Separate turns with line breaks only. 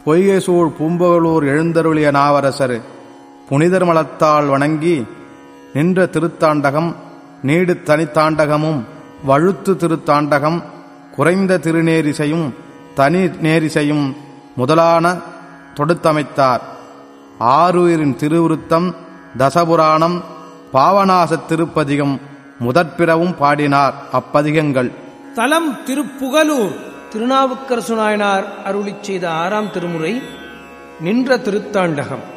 பொய்கைசூழ் பூம்பகலூர் எழுந்தருளிய நாவரசர் புனிதர் மலத்தால் வணங்கி நின்ற திருத்தாண்டகம் நீடு தனித்தாண்டகமும் வழுத்து திருத்தாண்டகம் குறைந்த திருநேரிசையும் தனி நேரிசையும் முதலான தொடுத்தமைத்தார் ஆறுயிரின் திருவிருத்தம் தசபுராணம் பாவநாசத் திருப்பதிகம் முதற்பிறவும் பாடினார் அப்பதிகங்கள்
தலம் திருப்புகலூர் திருநாவுக்கரசு நாயனார் அருளிச் செய்த ஆறாம் திருமுறை நின்ற திருத்தாண்டகம்